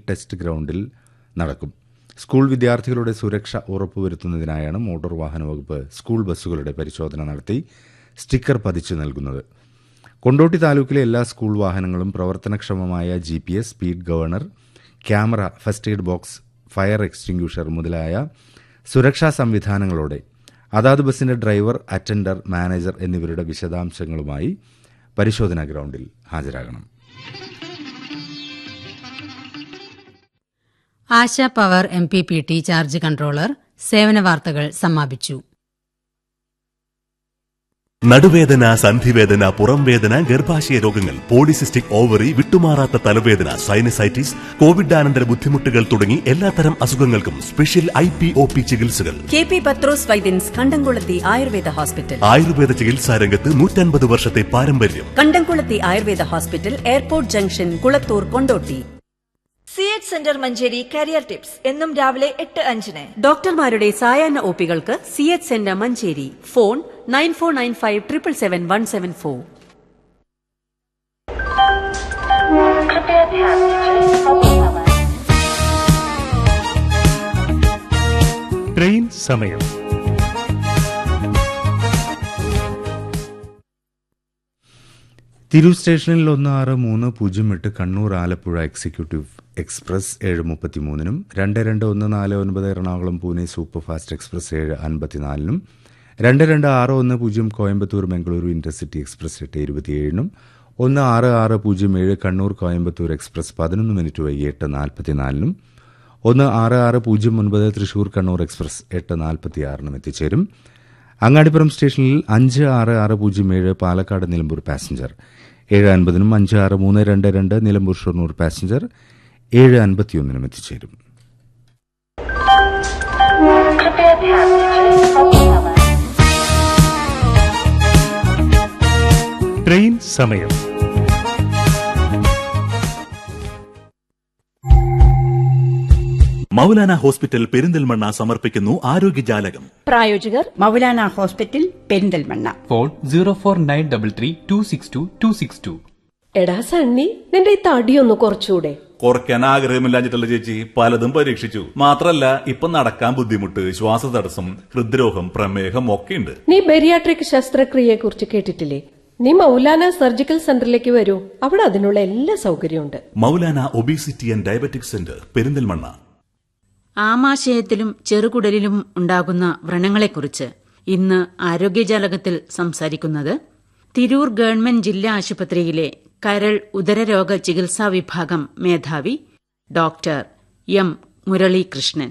test ഗ്രൗണ്ടിൽ നടക്കും school വിദ്യാർത്ഥികളുടെ സുരക്ഷ ഉറപ്പുവരുത്തുന്നതിനായാണ് മോട്ടോർ വാഹന വകുപ്പ് സ്കൂൾ ബസ്സുകളുടെ പരിശോധന നടത്തി സ്റ്റിക്കർ പതിച്ചു നൽകുന്നത് കൊണ്ടോട്ടി താലൂക്കിലെ എല്ലാ സ്കൂൾ വാഹനങ്ങളും പ്രവർത്തനക്ഷമമായ G P S speed governor camera first aid box fire extinguisher മുതലായ സുരക്ഷാ സംവിധാനങ്ങളോടെ അതാത് ബസിന്റെ ഡ്രൈവർ അറ്റൻഡർ മാനേജർ എന്നിവരുടെ വിശദാംശങ്ങളുമായി പരിശോധനാ ഗ്രൗണ്ടിൽ ഹാജരാകണം Asha power M P P T charge controller സേവന വാർത്തകൾ സമാപിച്ചു നടുവേദന സന്ധിവേദന പുറംവേദന ഗർഭാശയ രോഗങ്ങൾ പോളിസിസ്റ്റിക് ഓവറി വിട്ടുമാറാത്ത തലവേദന സൈനസൈറ്റിസ് കോവിഡാനന്തര ബുദ്ധിമുട്ടുകൾ തുടങ്ങി എല്ലാത്തരം അസുഖങ്ങൾക്കും special I P O P ചികിത്സകൾ K P Pathros Vaidyans Kandamkulathy Ayurveda hospital Ayurveda ചികിത്സാ രംഗത്ത് നൂറ്റൻപത് വർഷത്തെ പാരമ്പര്യം Kandamkulathy Ayurveda hospital airport junction Kulathur Kondotty C H centre Manjeri career tips എന്നും രാവിലെ എട്ട് അഞ്ചിന് ഡോക്ടർമാരുടെ സായാഹ്ന ഒപികൾക്ക് C H centre Manjeri phone nine four nine five triple seven one seven four train സമയം തിരൂർ സ്റ്റേഷനിൽ ഒന്ന് ആറ് മൂന്ന് പൂജ്യം എട്ട് കണ്ണൂർ ആലപ്പുഴ എക്സിക്യൂട്ടീവ് എക്സ്പ്രസ് ഏഴ് മുപ്പത്തിമൂന്നിനും രണ്ട് രണ്ട് ഒന്ന് നാല് ഒൻപത് എറണാകുളം പൂനെ സൂപ്പർഫാസ്റ്റ് എക്സ്പ്രസ് ഏഴ് അൻപത്തിനാലിനും രണ്ട് രണ്ട് ആറ് ഒന്ന് പൂജ്യം കോയമ്പത്തൂർ മംഗളൂരു ഇന്റർസിറ്റി എക്സ്പ്രസ് എട്ട് ഇരുപത്തിയേഴിനും ഒന്ന് ആറ് ആറ് പൂജ്യം ഏഴ് കണ്ണൂർ കോയമ്പത്തൂർ എക്സ്പ്രസ് പതിനൊന്ന് മിനിറ്റ് വൈകി എട്ട് നാൽപ്പത്തിനാലിനും ഒന്ന് ആറ് ആറ് പൂജ്യം ഒൻപത് തൃശൂർ കണ്ണൂർ എക്സ്പ്രസ് എട്ട് നാൽപ്പത്തിയാറിനും എത്തിച്ചേരും അങ്ങാടിപ്പുറം സ്റ്റേഷനിൽ അഞ്ച് ആറ് ആറ് പൂജ്യം ഏഴ് പാലക്കാട് നിലമ്പൂർ പാസഞ്ചർ ഏഴ് അൻപതിനും അഞ്ച് ആറ് മൂന്ന് രണ്ട് രണ്ട് നിലമ്പൂർ ഷൊർണൂർ പാസഞ്ചർ ഏഴ് അൻപത്തിയൊന്നിനും എത്തിച്ചേരും ട്രെയിൻ സമയം മൗലാന ഹോസ്പിറ്റൽ പെരിന്തൽമണ്ണ സമർപ്പിക്കുന്നു ആരോഗ്യജാലകം പ്രായോജകർ Moulana hospital Perinthalmanna phone zero four nine double three two six two two six two എടാ സണ്ണി നിന്റെ ഈ തടിയൊന്ന് കുറച്ചുകൂടെ കുറയ്ക്കാൻ ആഗ്രഹമില്ലാഞ്ഞിട്ടല്ല ചേച്ചി പലതും പരീക്ഷിച്ചു മാത്രല്ല ഇപ്പൊ നടക്കാൻ ബുദ്ധിമുട്ട് ശ്വാസതടസ്സം ഹൃദ്രോഗം പ്രമേഹം ഒക്കെയുണ്ട് നീ ബെരിയാട്രിക് ശസ്ത്രക്രിയയെ കുറിച്ച് കേട്ടിട്ടില്ലേ നീ മൗലാന സർജിക്കൽ സെന്ററിലേക്ക് വരൂ അവിടെ അതിനുള്ള എല്ലാ സൗകര്യമുണ്ട് Moulana obesity and diabetic centre Perinthalmanna ആമാശയത്തിലും ചെറുകുടലിലും ഉണ്ടാകുന്ന വ്രണങ്ങളെക്കുറിച്ച് ഇന്ന് ആരോഗ്യജാലകത്തിൽ സംസാരിക്കുന്നത് തിരൂർ ഗവൺമെന്റ് ജില്ലാ ആശുപത്രിയിലെ കരൾ ഉദരരോഗ ചികിത്സാ വിഭാഗം മേധാവി ഡോക്ടർ എം മുരളീകൃഷ്ണൻ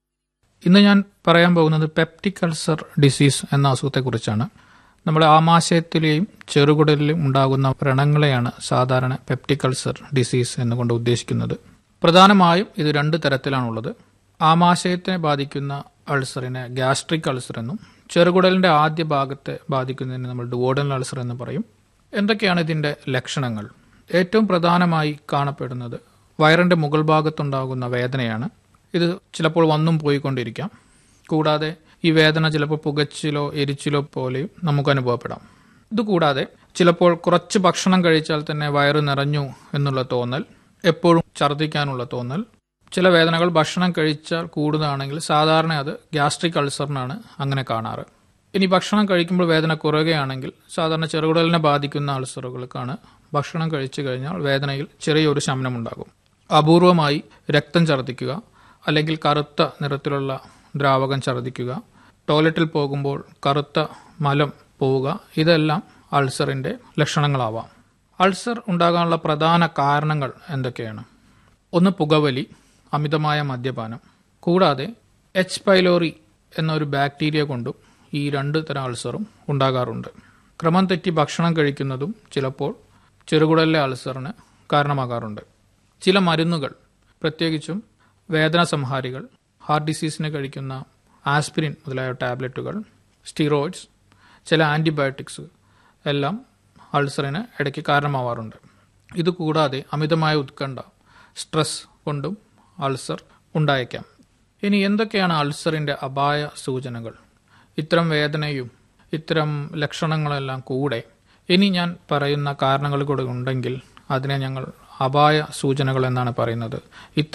ഇന്ന് ഞാൻ പറയാൻ പോകുന്നത് പെപ്റ്റിക് അൾസർ ഡിസീസ് എന്ന അസുഖത്തെക്കുറിച്ചാണ് നമ്മുടെ ആമാശയത്തിലെയും ചെറുകുടലിലും ഉണ്ടാകുന്ന വ്രണങ്ങളെയാണ് സാധാരണ പെപ്റ്റിക് അൾസർ ഡിസീസ് എന്നുകൊണ്ട് ഉദ്ദേശിക്കുന്നത് പ്രധാനമായും ഇത് രണ്ട് തരത്തിലാണുള്ളത് ആമാശയത്തിനെ ബാധിക്കുന്ന അൾസറിനെ ഗ്യാസ്ട്രിക് അൾസർ എന്നും ചെറുകുടലിന്റെ ആദ്യ ഭാഗത്തെ ബാധിക്കുന്നതിന് നമ്മൾ ഡുവോഡൽ അൾസർ എന്ന് പറയും എന്തൊക്കെയാണ് ഇതിന്റെ ലക്ഷണങ്ങൾ ഏറ്റവും പ്രധാനമായി കാണപ്പെടുന്നത് വയറിന്റെ മുകൾ ഭാഗത്തുണ്ടാകുന്ന വേദനയാണ് ഇത് ചിലപ്പോൾ വന്നും പോയിക്കൊണ്ടിരിക്കാം കൂടാതെ ഈ വേദന ചിലപ്പോൾ പുകച്ചിലോ എരിച്ചിലോ പോലെയും നമുക്ക് അനുഭവപ്പെടാം ഇതുകൂടാതെ ചിലപ്പോൾ കുറച്ച് ഭക്ഷണം കഴിച്ചാൽ തന്നെ വയറ് നിറഞ്ഞു എന്നുള്ള തോന്നൽ എപ്പോഴും ഛർദ്ദിക്കാനുള്ള തോന്നൽ ചില വേദനകൾ ഭക്ഷണം കഴിച്ചാൽ കൂടുതലാണെങ്കിൽ സാധാരണ അത് ഗ്യാസ്ട്രിക് അൾസറിനാണ് അങ്ങനെ കാണാറ് ഇനി ഭക്ഷണം കഴിക്കുമ്പോൾ വേദന കുറയുകയാണെങ്കിൽ സാധാരണ ചെറുകുടലിനെ ബാധിക്കുന്ന അൾസറുകൾക്കാണ് ഭക്ഷണം കഴിച്ചു കഴിഞ്ഞാൽ വേദനയിൽ ചെറിയൊരു ശമനമുണ്ടാകും അപൂർവമായി രക്തം ഛർദ്ദിക്കുക അല്ലെങ്കിൽ കറുത്ത നിറത്തിലുള്ള ദ്രാവകം ഛർദ്ദിക്കുക ടോയ്ലറ്റിൽ പോകുമ്പോൾ കറുത്ത മലം പോവുക ഇതെല്ലാം അൾസറിന്റെ ലക്ഷണങ്ങളാവാം അൾസർ ഉണ്ടാകാനുള്ള പ്രധാന കാരണങ്ങൾ എന്തൊക്കെയാണ് ഒന്ന് പുകവലി അമിതമായ മദ്യപാനം കൂടാതെ എച്ച് പൈലോറി എന്നൊരു ബാക്ടീരിയ കൊണ്ടും ഈ രണ്ട് തരം അൾസറും ഉണ്ടാകാറുണ്ട് ക്രമം തെറ്റി ഭക്ഷണം കഴിക്കുന്നതും ചിലപ്പോൾ ചെറുകുടലിലെ അൾസറിന് കാരണമാകാറുണ്ട് ചില മരുന്നുകൾ പ്രത്യേകിച്ചും വേദന സംഹാരികൾ ഹാർട്ട് ഡിസീസിന് കഴിക്കുന്ന ആസ്പിരിൻ മുതലായ ടാബ്ലറ്റുകൾ സ്റ്റീറോയിഡ്സ് ചില ആൻറ്റിബയോട്ടിക്സ് എല്ലാം അൾസറിന് ഇടയ്ക്ക് കാരണമാവാറുണ്ട് ഇതുകൂടാതെ അമിതമായ ഉത്കണ്ഠ സ്ട്രെസ് കൊണ്ടും അൾസർ ഉണ്ടായേക്കാം ഇനി എന്തൊക്കെയാണ് അൾസറിൻ്റെ അപായ സൂചനകൾ ഇത്തരം വേദനയും ഇത്തരം ലക്ഷണങ്ങളെല്ലാം കൂടെ ഇനി ഞാൻ പറയുന്ന കാരണങ്ങൾ കൂടെ ഉണ്ടെങ്കിൽ അതിനെ ഞങ്ങൾ അപായ സൂചനകൾ എന്നാണ് പറയുന്നത് ഇത്തരം